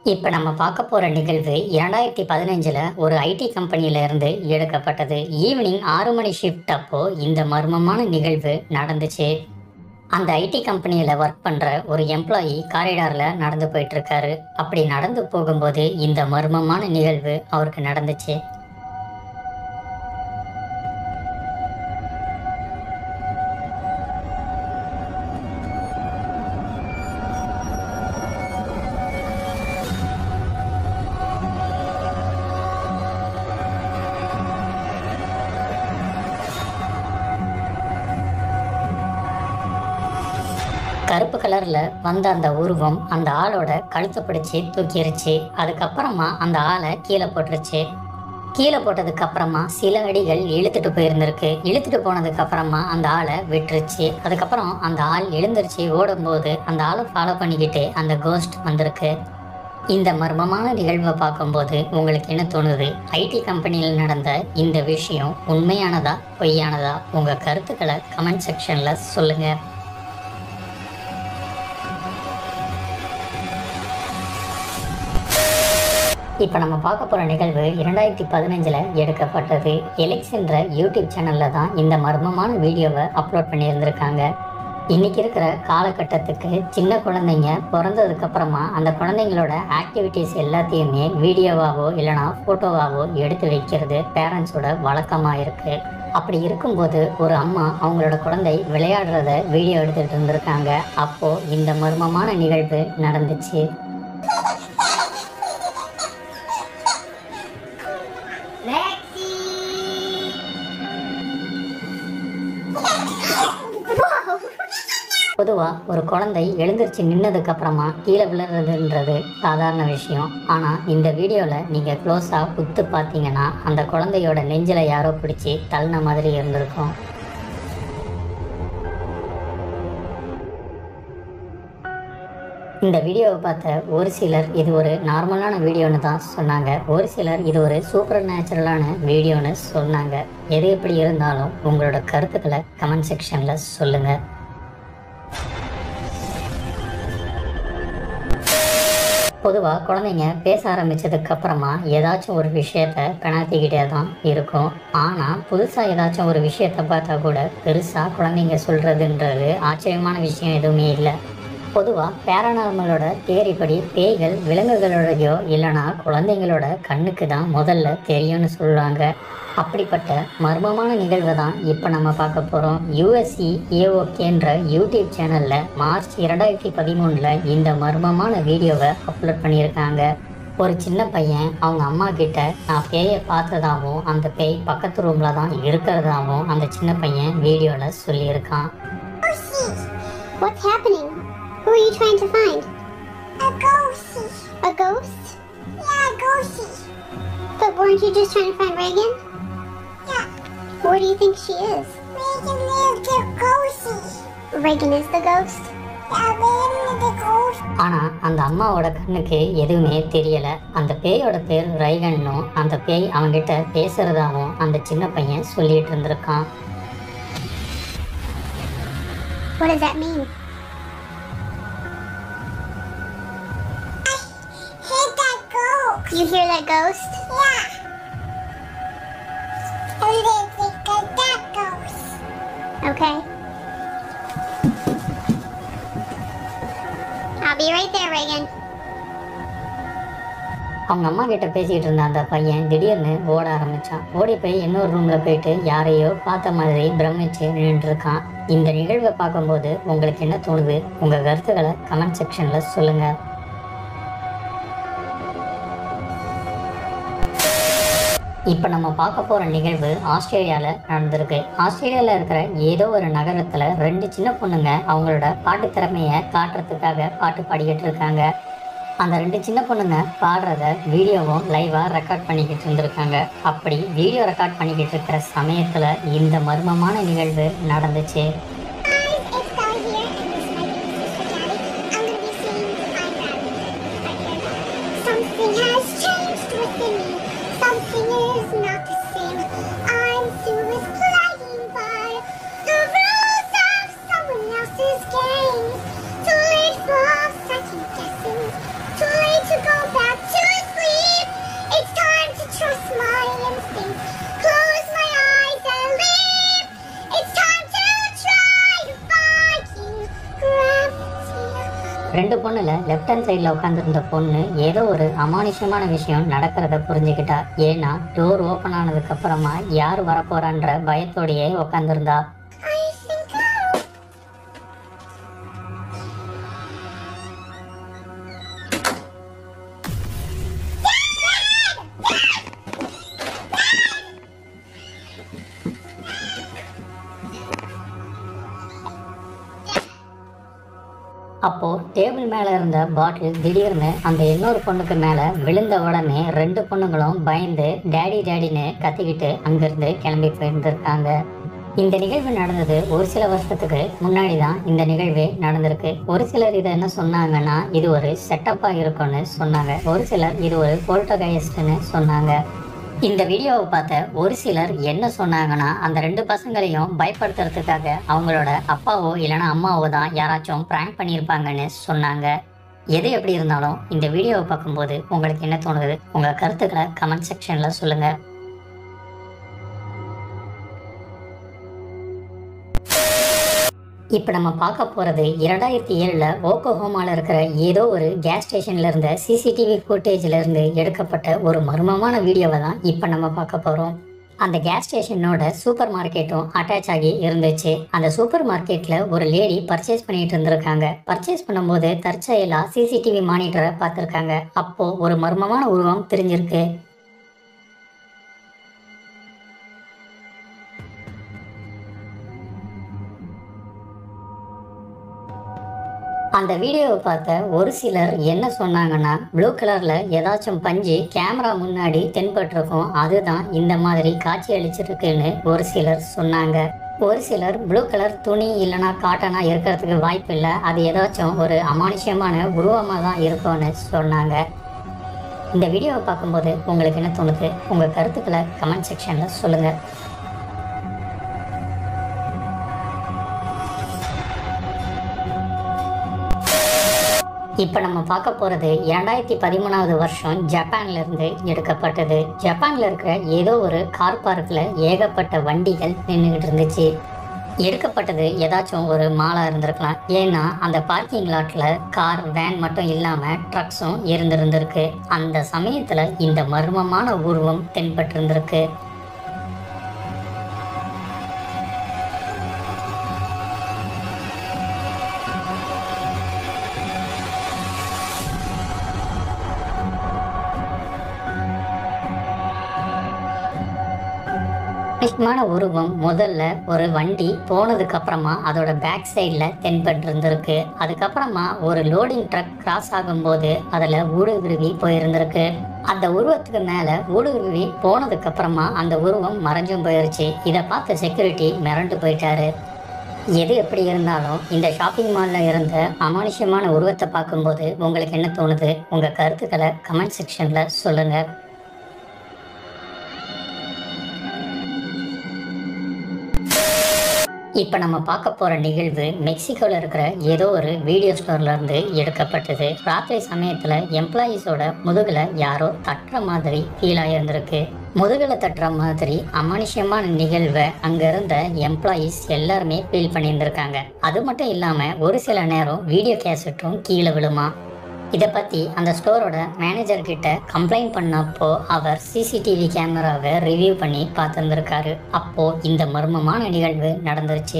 இப்போ நம்ம பார்க்க போகிற நிகழ்வு இரண்டாயிரத்தி பதினஞ்சில் ஒரு ஐடி கம்பெனியில இருந்து எடுக்கப்பட்டது ஈவினிங் ஆறு மணி ஷிஃப்ட் அப்போ இந்த மர்மமான நிகழ்வு நடந்துச்சு அந்த ஐடி கம்பெனியில் ஒர்க் பண்ணுற ஒரு எம்ப்ளாயி காரிடாரில் நடந்து போயிட்டு இருக்காரு அப்படி நடந்து போகும்போது இந்த மர்மமான நிகழ்வு அவருக்கு நடந்துச்சு கருப்பு கலரில் வந்த அந்த உருவம் அந்த ஆளோட கழுத்தை பிடிச்சி தூக்கிருச்சு அதுக்கப்புறமா அந்த ஆளை கீழே போட்டுருச்சு கீழே போட்டதுக்கு அப்புறமா சில அடிகள் இழுத்துட்டு போயிருந்திருக்கு இழுத்துட்டு போனதுக்கு அப்புறமா அந்த ஆளை விட்டுருச்சு அதுக்கப்புறம் அந்த ஆள் எழுந்திருச்சு ஓடும்போது அந்த ஆளை ஃபாலோ பண்ணிக்கிட்டு அந்த கோஸ்ட் வந்திருக்கு இந்த மர்மமான நிகழ்வை பார்க்கும்போது உங்களுக்கு என்ன தோணுது ஐடி கம்பெனியில் நடந்த இந்த விஷயம் உண்மையானதா பொய்யானதா உங்கள் கருத்துக்களை கமெண்ட் செக்ஷனில் சொல்லுங்கள் இப்போ நம்ம பார்க்க போகிற நிகழ்வு இரண்டாயிரத்தி பதினஞ்சில் எடுக்கப்பட்டது எலெக்ஸ்ன்ற யூடியூப் சேனலில் தான் இந்த மர்மமான வீடியோவை அப்லோட் பண்ணியிருந்திருக்காங்க இன்னைக்கு இருக்கிற காலகட்டத்துக்கு சின்ன குழந்தைங்க பிறந்ததுக்கு அப்புறமா அந்த குழந்தைங்களோட ஆக்டிவிட்டீஸ் எல்லாத்தையுமே வீடியோவாவோ இல்லைனா ஃபோட்டோவாவோ எடுத்து வைக்கிறது பேரண்ட்ஸோட வழக்கமாக இருக்குது அப்படி இருக்கும்போது ஒரு அம்மா அவங்களோட குழந்தை விளையாடுறத வீடியோ எடுத்துகிட்டு இருந்திருக்காங்க அப்போது இந்த மர்மமான நிகழ்வு நடந்துச்சு பொதுவாக ஒரு குழந்தை எழுந்திருச்சு நின்னதுக்கு அப்புறமா கீழே விழுறதுன்றது சாதாரண விஷயம் ஆனால் இந்த வீடியோவில் நீங்கள் க்ளோஸாக உத்து பார்த்தீங்கன்னா அந்த குழந்தையோட நெஞ்சில் யாரோ பிடிச்சி தள்ளின மாதிரி இருந்திருக்கும் இந்த வீடியோவை பார்த்த ஒரு சிலர் இது ஒரு நார்மலான வீடியோன்னு தான் சொன்னாங்க ஒரு சிலர் இது ஒரு சூப்பர் நேச்சுரலான வீடியோன்னு சொன்னாங்க எது எப்படி இருந்தாலும் உங்களோட கருத்துக்களை கமெண்ட் செக்ஷனில் சொல்லுங்கள் பொதுவாக குழந்தைங்க பேச ஆரம்பிச்சதுக்கு அப்புறமா ஏதாச்சும் ஒரு விஷயத்த பெணாத்திக்கிட்டே தான் இருக்கும் ஆனால் புதுசாக ஏதாச்சும் ஒரு விஷயத்த பார்த்தா கூட பெருசாக குழந்தைங்க சொல்கிறதுன்றது ஆச்சரியமான விஷயம் எதுவுமே இல்லை பொதுவாக பேரானார்மலோட தியரி படி பேய்கள் விலங்குகளோடையோ இல்லைனா குழந்தைங்களோட கண்ணுக்கு தான் முதல்ல தெரியும்னு சொல்லுவாங்க அப்படிப்பட்ட மர்மமான நிகழ்வை தான் இப்போ நம்ம பார்க்க போகிறோம் யூஎஸ்சி ஏஓகேன்ற யூடியூப் சேனலில் மார்ச் இரண்டாயிரத்தி பதிமூணில் இந்த மர்மமான வீடியோவை அப்லோட் பண்ணியிருக்காங்க ஒரு சின்ன பையன் அவங்க அம்மா கிட்ட நான் பேயை பார்த்ததாகவும் அந்த பேய் பக்கத்து ரூமில் தான் இருக்கிறதாகவும் அந்த சின்ன பையன் வீடியோவில் சொல்லியிருக்கான் What's happening? Who are you trying to find? A ghosty. A ghost? Yeah, a ghosty. But weren't you just trying to find Reagan? Yeah, Where do you think she is? Reagan is the ghosty. Reagan is the ghost? Yeah, Reagan is the ghost. ஆனால் அந்த அம்மாவோட கண்ணுக்கு எதுவுமே தெரியலை அந்த பேயோட பேர் ரைகன்னும் அந்த பேய் அவன்கிட்ட பேசுறதாகவும் அந்த சின்ன பையன் சொல்லிட்டு இருந்திருக்கான் What does that mean? Hit that ghost. You hear that ghost? Yeah. And then think of that ghost. Okay. I'll be right there, Reagan. அவங்க அம்மா கிட்ட பேசிகிட்டு இருந்த அந்த பையன் திடீர்னு ஓட ஆரம்பிச்சான் ஓடி போய் இன்னொரு ரூமில் போயிட்டு யாரையோ பார்த்த மாதிரி பிரமிச்சு நின்றுட்டு இருக்கான் இந்த நிகழ்வை பார்க்கும்போது உங்களுக்கு என்ன தோணுது உங்கள் கருத்துக்களை கமெண்ட் செக்ஷனில் சொல்லுங்கள் இப்போ நம்ம பார்க்க போகிற நிகழ்வு ஆஸ்திரேலியாவில் நடந்திருக்கு ஆஸ்திரேலியாவில் இருக்கிற ஏதோ ஒரு நகரத்தில் ரெண்டு சின்ன பொண்ணுங்க அவங்களோட பாட்டு திறமையை காட்டுறதுக்காக பாட்டு பாடிக்கிட்டு இருக்காங்க அந்த ரெண்டு சின்ன பொண்ணுங்க பாடுறத வீடியோவும் லைவாக ரெக்கார்ட் பண்ணிக்கிட்டு இருந்திருக்காங்க அப்படி வீடியோ ரெக்கார்ட் பண்ணிக்கிட்டு இருக்கிற சமயத்தில் இந்த மர்மமான நிகழ்வு நடந்துச்சு Guys, it's Sky here, and this is my name is Sister Daddy. I'm gonna be singing I'm Daddy. Okay. Something has changed within me. Something is not the same. I'm Sue's playing by the rules of someone else's game. Too late for second guessing. Too late to go back. ரெண்டு பொண்ணுல left hand சைடில் உட்காந்துருந்த பொண்ணு ஏதோ ஒரு அமானுஷமான விஷயம் நடக்கிறத புரிஞ்சுக்கிட்டா ஏன்னா door open ஆனதுக்கு அப்புறமா யார் வரப்போறான்ற பயத்தோடையே உட்காந்துருந்தா I think I'll அப்போ டேபிள் மேல இருந்த பாட்டில் திடீர்னு அந்த இன்னொரு பொண்ணுக்கு மேல விழுந்த உடனே ரெண்டு பொண்ணுங்களும் பயந்து டேடி டேடின்னு கத்திக்கிட்டு அங்கிருந்து கிளம்பி போயிருந்திருக்காங்க இந்த நிகழ்வு நடந்தது ஒரு சில வருஷத்துக்கு முன்னாடி தான் இந்த நிகழ்வே நடந்திருக்கு ஒரு சிலர் இதை என்ன சொன்னாங்கன்னா இது ஒரு செட்டப்பா இருக்கும்னு சொன்னாங்க ஒரு சிலர் இது ஒரு போல்டகைஸ்ட்னு சொன்னாங்க இந்த வீடியோவை பார்த்த ஒரு சிலர் என்ன சொன்னாங்கன்னா அந்த ரெண்டு பசங்களையும் பயப்படுத்துறதுக்காக அவங்களோட அப்பாவோ இல்லைன்னா அம்மாவோ தான் யாராச்சும் ப்ராங்க் பண்ணியிருப்பாங்கன்னு சொன்னாங்க எது எப்படி இருந்தாலும் இந்த வீடியோவை பார்க்கும்போது உங்களுக்கு என்ன தோணுது உங்கள் கருத்துக்களை கமெண்ட் செக்ஷனில் சொல்லுங்கள் இப்போ நம்ம பார்க்க போகிறது இரண்டாயிரத்தி ஏழில் ஓக்கோஹோமாவில் இருக்கிற ஏதோ ஒரு கேஸ் ஸ்டேஷனில் இருந்த சிசிடிவி ஃபுட்டேஜில் இருந்து எடுக்கப்பட்ட ஒரு மர்மமான வீடியோவை தான் இப்போ நம்ம பார்க்க போகிறோம் அந்த கேஸ் ஸ்டேஷனோட சூப்பர் மார்க்கெட்டும் அட்டாச் ஆகி இருந்துச்சு அந்த சூப்பர் மார்க்கெட்டில் ஒரு லேடி பர்ச்சேஸ் பண்ணிட்டு இருந்திருக்காங்க பர்ச்சேஸ் பண்ணும்போது தற்செயலாக சிசிடிவி மானிட்டரை பார்த்துருக்காங்க அப்போது ஒரு மர்மமான உருவம் தெரிஞ்சிருக்கு அந்த வீடியோவை பார்த்த ஒரு சிலர் என்ன சொன்னாங்கன்னா ப்ளூ கலரில் ஏதாச்சும் பஞ்சு கேமரா முன்னாடி தென்பட்டிருக்கும் அதுதான் இந்த மாதிரி காட்சி அளிச்சிருக்குன்னு ஒரு சிலர் சொன்னாங்க ஒரு சிலர் ப்ளூ கலர் துணி இல்லைனா காட்டனா இருக்கிறதுக்கு வாய்ப்பு இல்லை அது ஏதாச்சும் ஒரு அமானுஷ்யமான உருவமாக தான் இருக்கும்னு சொன்னாங்க இந்த வீடியோவை பார்க்கும்போது உங்களுக்கு என்ன தோணுது உங்கள் கருத்துக்களை கமெண்ட் செக்ஷனில் சொல்லுங்கள் இப்போ நம்ம பார்க்க போகிறது இரண்டாயிரத்தி பதிமூணாவது வருஷம் ஜப்பான்ல இருந்து எடுக்கப்பட்டது ஜப்பான்ல இருக்கிற ஏதோ ஒரு கார் பார்க்கில் ஏகப்பட்ட வண்டிகள் நின்றுக்கிட்டு இருந்துச்சு எடுக்கப்பட்டது ஏதாச்சும் ஒரு மாலாக இருந்திருக்கலாம் ஏன்னா அந்த பார்க்கிங் லாட்டில் கார் வேன் மட்டும் இல்லாமல் ட்ரக்ஸும் இருந்திருந்திருக்கு அந்த சமயத்தில் இந்த மர்மமான உருவம் தென்பட்டிருந்திருக்கு முக்கியமான உருவம் முதல்ல ஒரு வண்டி போனதுக்கு அப்புறமா அதோட பேக் சைடில் தென்பட்டு இருந்திருக்கு அதுக்கப்புறமா ஒரு லோடிங் ட்ரக் கிராஸ் ஆகும்போது அதில் ஊடுருவி போயிருந்திருக்கு அந்த உருவத்துக்கு மேலே ஊடுருவி போனதுக்கு அப்புறமா அந்த உருவம் மறைஞ்சும் போயிருச்சு இதை பார்த்த செக்யூரிட்டி மிரண்டு போயிட்டாரு எது எப்படி இருந்தாலும் இந்த ஷாப்பிங் மாலில் இருந்த அமானுஷ்யமான உருவத்தை பார்க்கும்போது உங்களுக்கு என்ன தோணுது உங்கள் கருத்துக்களை கமெண்ட் செக்ஷனில் சொல்லுங்கள் இப்போ நம்ம பார்க்க போகிற நிகழ்வு மெக்சிகோவில் இருக்கிற ஏதோ ஒரு வீடியோ ஸ்டோர்ல இருந்து எடுக்கப்பட்டது ராத்திரி சமயத்தில் எம்ப்ளாயீஸோட முதுகில் யாரோ தட்டுற மாதிரி ஃபீல் ஆகியிருந்திருக்கு முதுகில் தட்டுற மாதிரி அமானுஷ்யமான நிகழ்வை அங்கே இருந்த எம்ப்ளாயீஸ் எல்லாருமே ஃபீல் பண்ணியிருந்திருக்காங்க அது மட்டும் இல்லாமல் ஒரு சில நேரம் வீடியோ கேசட்டும் கீழே விழுமா இதை பற்றி அந்த ஸ்டோரோட மேனேஜர் கிட்ட கம்ப்ளைண்ட் பண்ணப்போ அவர் சிசிடிவி கேமராவை ரிவ்யூ பண்ணி பார்த்துருந்துருக்காரு அப்போ இந்த மர்மமான நிகழ்வு நடந்துருச்சு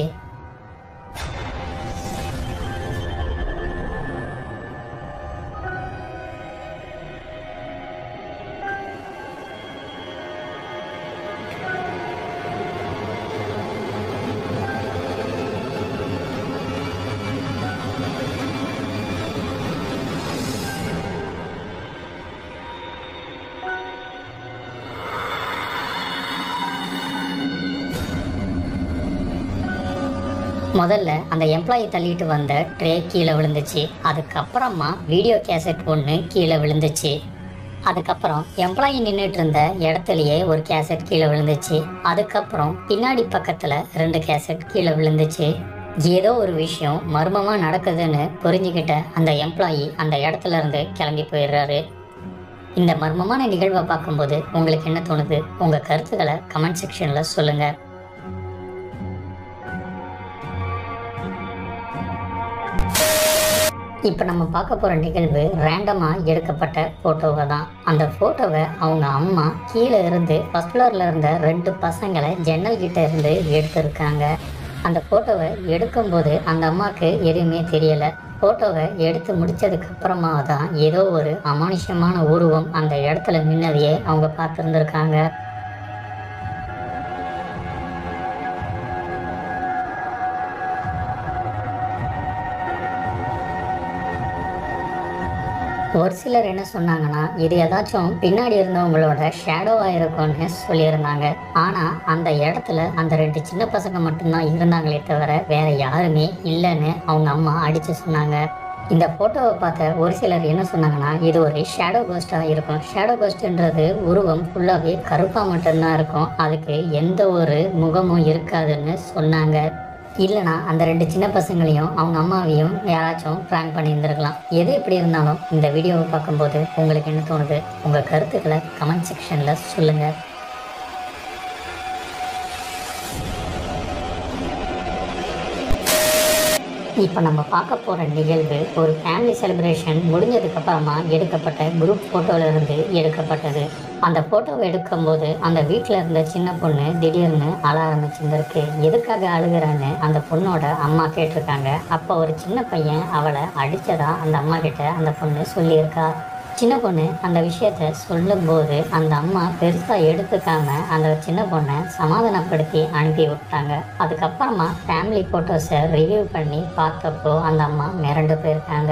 முதல்ல அந்த எம்ப்ளாயி தள்ளிட்டு வந்த ட்ரே கீழே விழுந்துச்சு அதுக்கப்புறமா வீடியோ கேசட் ஒன்று கீழே விழுந்துச்சு அதுக்கப்புறம் எம்ப்ளாயி நின்றுட்டு இருந்த இடத்துலயே ஒரு கேசட் கீழே விழுந்துச்சு அதுக்கப்புறம் பின்னாடி பக்கத்தில் ரெண்டு கேசட் கீழே விழுந்துச்சு ஏதோ ஒரு விஷயம் மர்மமாக நடக்குதுன்னு புரிஞ்சுக்கிட்ட அந்த எம்ப்ளாயி அந்த இடத்துல இருந்து கிளம்பி போயிடுறாரு இந்த மர்மமான நிகழ்வை பார்க்கும்போது உங்களுக்கு என்ன தோணுது உங்கள் கருத்துக்களை கமெண்ட் செக்ஷனில் சொல்லுங்கள் இப்போ நம்ம பார்க்க போகிற நிகழ்வு ரேண்டமாக எடுக்கப்பட்ட ஃபோட்டோவை தான் அந்த ஃபோட்டோவை அவங்க அம்மா கீழே இருந்து ஃபஸ்ட் ஃப்ளோரில் இருந்த ரெண்டு பசங்களை ஜன்னல் கிட்ட இருந்து எடுத்திருக்காங்க அந்த ஃபோட்டோவை எடுக்கும்போது அந்த அம்மாவுக்கு எதுவுமே தெரியலை ஃபோட்டோவை எடுத்து முடிச்சதுக்கு அப்புறமா தான் ஏதோ ஒரு அமானுஷ்யமான உருவம் அந்த இடத்துல நின்னதையே அவங்க பார்த்துருந்துருக்காங்க ஒரு சிலர் என்ன சொன்னாங்கன்னா இது ஏதாச்சும் பின்னாடி இருந்தவங்களோட ஷேடோவாக இருக்கும்னு சொல்லியிருந்தாங்க ஆனால் அந்த இடத்துல அந்த ரெண்டு சின்ன பசங்க மட்டும்தான் இருந்தாங்களே தவிர வேற யாருமே இல்லைன்னு அவங்க அம்மா அடித்து சொன்னாங்க இந்த ஃபோட்டோவை பார்த்த ஒரு சிலர் என்ன சொன்னாங்கன்னா இது ஒரு ஷேடோ கோஸ்டாக இருக்கும் ஷேடோ கோஸ்ட்ன்றது உருவம் ஃபுல்லாகவே கருப்பாக மட்டும்தான் இருக்கும் அதுக்கு எந்த ஒரு முகமும் இருக்காதுன்னு சொன்னாங்க இல்லைனா அந்த ரெண்டு சின்ன பசங்களையும் அவங்க அம்மாவையும் யாராச்சும் ப்ராங்க் பண்ணியிருந்திருக்கலாம் எது எப்படி இருந்தாலும் இந்த வீடியோவை பார்க்கும்போது உங்களுக்கு என்ன தோணுது உங்கள் கருத்துக்களை கமெண்ட் செக்ஷனில் சொல்லுங்கள் இப்போ நம்ம பார்க்க போகிற நிகழ்வு ஒரு ஃபேமிலி செலிப்ரேஷன் முடிஞ்சதுக்கு அப்புறமா எடுக்கப்பட்ட குரூப் ஃபோட்டோல இருந்து எடுக்கப்பட்டது அந்த ஃபோட்டோவை எடுக்கும்போது அந்த வீட்டில் இருந்த சின்ன பொண்ணு திடீர்னு அழ ஆரம்பிச்சிருந்திருக்கு எதுக்காக அழுகுறான்னு அந்த பொண்ணோட அம்மா கேட்டிருக்காங்க அப்போ ஒரு சின்ன பையன் அவளை அடித்ததா அந்த அம்மா கிட்ட அந்த பொண்ணு சொல்லியிருக்கா சின்ன பொண்ணு அந்த விஷயத்த சொல்லும்போது அந்த அம்மா பெருசாக எடுத்துக்காம அந்த சின்ன பொண்ணை சமாதானப்படுத்தி அனுப்பி விட்டாங்க அதுக்கப்புறமா ஃபேமிலி ஃபோட்டோஸை ரிவ்யூ பண்ணி பார்த்தப்போ அந்த அம்மா மிரண்டு போயிருக்காங்க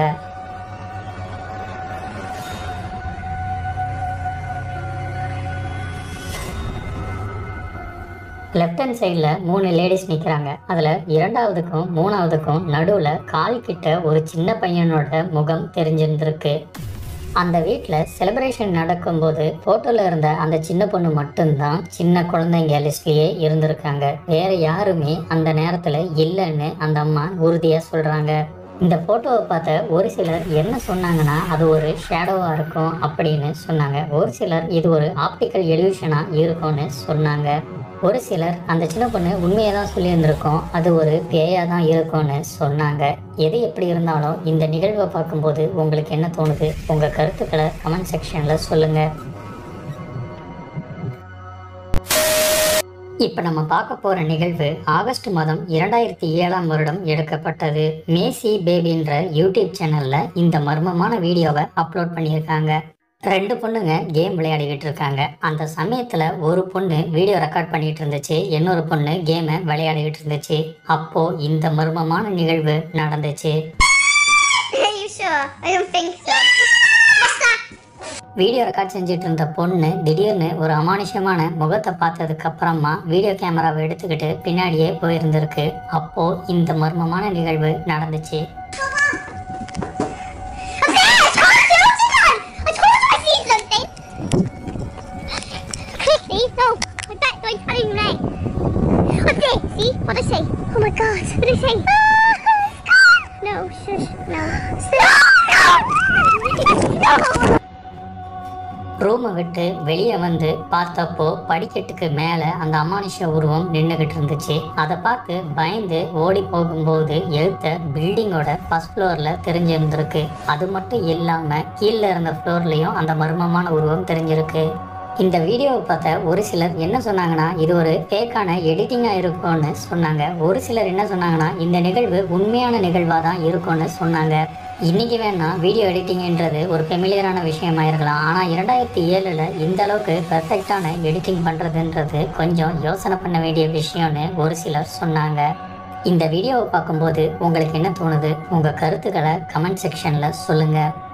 லெஃப்ட் ஹேண்ட் சைடில் மூணு லேடிஸ் நிற்கிறாங்க அதில் இரண்டாவதுக்கும் மூணாவதுக்கும் நடுவில் கால் கிட்ட ஒரு சின்ன பையனோட முகம் தெரிஞ்சிருந்திருக்கு அந்த வீட்டில் செலிப்ரேஷன் நடக்கும்போது ஃபோட்டோவில் இருந்த அந்த சின்ன பொண்ணு மட்டும்தான் சின்ன குழந்தைங்க லிஸ்ட்லேயே இருந்திருக்காங்க வேற யாருமே அந்த நேரத்தில் இல்லைன்னு அந்த அம்மா உறுதியாக சொல்கிறாங்க இந்த ஃபோட்டோவை பார்த்த ஒரு சிலர் என்ன சொன்னாங்கன்னா அது ஒரு ஷேடோவாக இருக்கும் அப்படின்னு சொன்னாங்க ஒரு சிலர் இது ஒரு ஆப்டிக்கல் எலியூஷனாக இருக்கும்னு சொன்னாங்க ஒரு சிலர் அந்த சின்ன பொண்ணு உண்மையை தான் சொல்லியிருந்திருக்கோம் அது ஒரு பேயாக தான் இருக்கும்னு சொன்னாங்க எது எப்படி இருந்தாலும் இந்த நிகழ்வை பார்க்கும்போது உங்களுக்கு என்ன தோணுது உங்கள் கருத்துக்களை கமெண்ட் செக்ஷனில் சொல்லுங்கள் இப்போ நம்ம பார்க்க போகிற நிகழ்வு ஆகஸ்ட் மாதம் இரண்டாயிரத்தி ஏழாம் வருடம் எடுக்கப்பட்டது மேசி பேபின்ற யூடியூப் சேனலில் இந்த மர்மமான வீடியோவை அப்லோட் பண்ணியிருக்காங்க ரெண்டு பொண்ணுங்க கேம் விளையாடிக்கிட்டு இருக்காங்க அந்த சமயத்தில் ஒரு பொண்ணு வீடியோ ரெக்கார்ட் பண்ணிட்டு இருந்துச்சு இன்னொரு பொண்ணு கேமை விளையாடிக்கிட்டு இருந்துச்சு அப்போ இந்த மர்மமான நிகழ்வு நடந்துச்சு Are you sure? I don't think so. What's that? Video record செஞ்சுட்டு இருந்த பொண்ணு திடீர்னு ஒரு அமானுஷமான முகத்தை பார்த்ததுக்கு அப்புறமா வீடியோ கேமராவை எடுத்துக்கிட்டு பின்னாடியே போயிருந்திருக்கு அப்போ இந்த மர்மமான நிகழ்வு நடந்துச்சு I told you I see something. Quickly, no. I bet going to you right. What's it? See? What I say? Oh my god. What I say? No, shush. No. No. ரூமை விட்டு வெளியே வந்து பார்த்தப்போ படிக்கட்டுக்கு மேலே அந்த அமானுஷ உருவம் நின்றுக்கிட்டு இருந்துச்சு அதை பார்த்து பயந்து ஓடி போகும்போது எழுத்த பில்டிங்கோட ஃபர்ஸ்ட் ஃப்ளோரில் தெரிஞ்சிருந்திருக்கு அது மட்டும் இல்லாமல் கீழே இருந்த ஃப்ளோர்லேயும் அந்த மர்மமான உருவம் தெரிஞ்சிருக்கு இந்த வீடியோவை பார்த்த ஒரு சிலர் என்ன சொன்னாங்கன்னா இது ஒரு ஃபேக்கான எடிட்டிங்காக இருக்கும்னு சொன்னாங்க ஒரு சிலர் என்ன சொன்னாங்கன்னா இந்த நிகழ்வு உண்மையான நிகழ்வாக தான் இருக்கும்னு சொன்னாங்க இன்னைக்கு வேணா வீடியோ எடிட்டிங்ன்றது ஒரு ஃபெமிலியரான விஷயமா இருக்கலாம் ஆனால் இரண்டாயிரத்தி ஏழில் இந்த அளவுக்கு பெர்ஃபெக்டான எடிட்டிங் பண்ணுறதுன்றது கொஞ்சம் யோசனை பண்ண வேண்டிய விஷயம்னு ஒரு சிலர் சொன்னாங்க இந்த வீடியோவை பார்க்கும்போது உங்களுக்கு என்ன தோணுது உங்கள் கருத்துக்களை கமெண்ட் செக்ஷனில் சொல்லுங்கள்